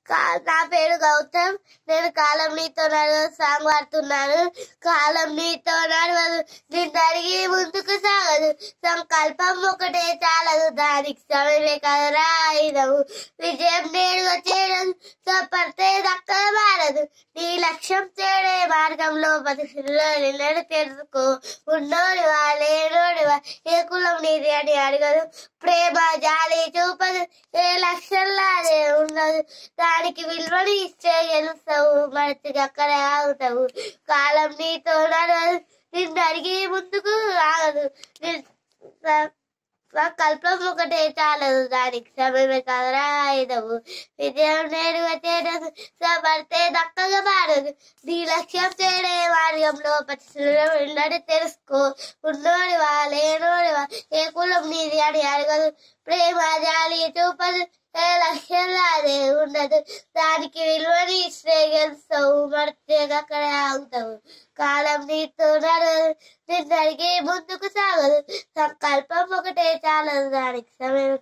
కా- నా పేరు గౌతమ్ నేను కాలం నీతో నడవదు సాంగ్ పాడుతున్నాను కాలం నీతో నడవదు నిన్ను అడిగి ముందుకు సాగదు సంకల్పం ఒకటే చాలదు దానికి సమయమే కదరా ఆయుధము విజయం నేరుగా చేయడం సపడితే దక్కద మారదు నీ లక్ష్యం చేరే మార్గంలో బతుకులో నిన్నడు తెలుసుకో ఉన్నోడివా లేనోడివా ఏ కులం నీది అని అడగదు ప్రేమ జాలి చూపదు ఏ లక్ష్యంలానే ఉండదు దానికి విలువని ఇస్తే గెలుస్తావు మరచిగా అక్కడే ఆగుతావు కాలం నీతో నడవదు నిన్ను అడిగి ముందుకు ఆగదు ని- స- సంకల్పం ఒకటే చాలదు దానికి సమయమే కదరా ఆయుధము విజయం నేరుగా చేరదు సపడితే దక్కగా మారదు నీ లక్ష్యం చేరే మార్గంలో పచ్చినడి తెలుసుకో ఉన్నోడివా లేనోడివా ఏ కులం నీది అని అడగదు ప్రేమ జాలి చూపదు ఏ లక్ష్యంలాదే ఉండదు దానికి విలువని ఇస్తే గెలుస్తావు మర్చిగా అక్కడే ఆగుతావు కాలం నీతో నడవదు నిన్ను అడిగి ముందుకు సాగదు సంకల్పం ఒకటే చాలదు దానికి సమయం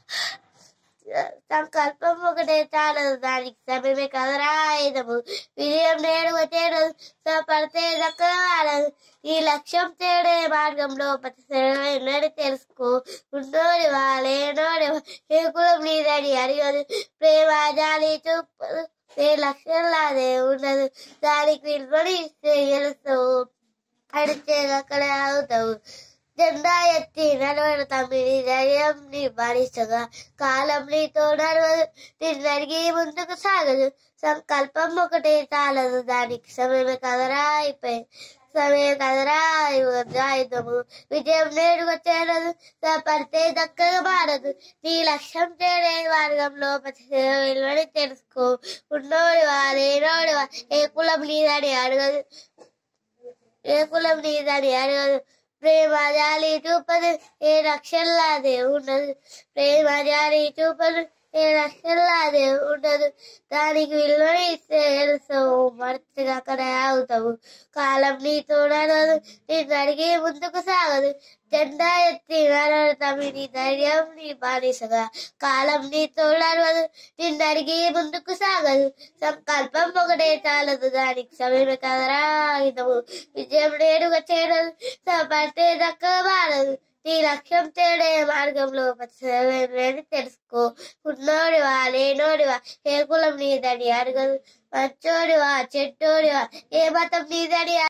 సంకల్పం ఒకటే చాలదు దానికి సమయమే కదరా ఆయుధము విజయం నేరుగా చేరదు పడితే దక్కగా వాడదు ఈ లక్ష్యం చేరే మార్గంలో ప్రతి తెలుసుకో ఉన్నోడివా లేనోడివా ఏ కులం నీదని అడిగదు ప్రేమ జాలి చూపదు ఏ లక్ష్యం లాదే ఉండదు దానికి విలువని ఇస్తే గెలుస్తావు అడిచే అక్కడే ఆగుతావు జెండా ఎత్తి నడవడు తమ్మిడి ధైర్యం నీ భరిస్తగా కాలం నీతో నడవదు నిన్ను అడిగి ముందుకు సాగదు సంకల్పం ఒకటే చాలదు దానికి సమయమే కదరా అయిపోయి సమయం కదరా ఆయుధము విజయం నేరుగా చేరదు పడితే దక్కగా మారదు నీ లక్ష్యం చేరే మార్గంలో ప్రతి విలువని తెలుసుకో ఉన్నోడివా లేనోడివా ఏ కులం నీదని అడగదు ఏ కులం నీదని అడగదు ప్రేమ జాలి చూపదు ఏ రక్షణలాదే ఉండదు ప్రేమ జాలి చూపదు ఏ రక్షణలాదే ఉండదు దానికి విలువని ఇస్తే తెలుస్తావు మరచిగా అక్కడే ఆగుతావు కాలం నీతో నడవదు నిన్ను అడిగి ముందుకు సాగదు జెండా ఎత్తి నడవడతామి నీ ధైర్యం నీ బానిసగా కాలం నీతో నడవదు నిన్ను అడిగి ముందుకు సాగదు సంకల్పం ఒకటే చాలదు దానికి సమయమే కదరా ఆయుధము విజయం నేరుగా చేరదు పడితే దక్కగా మారదు నీ లక్ష్యం తేడే మార్గంలో ప్రతి తెలుసుకో ఉన్నోడివా లేనోడివా ఏ కులం నీదని అడగదు మంచోడివా చెట్టోడివా ఏ మతం నీదని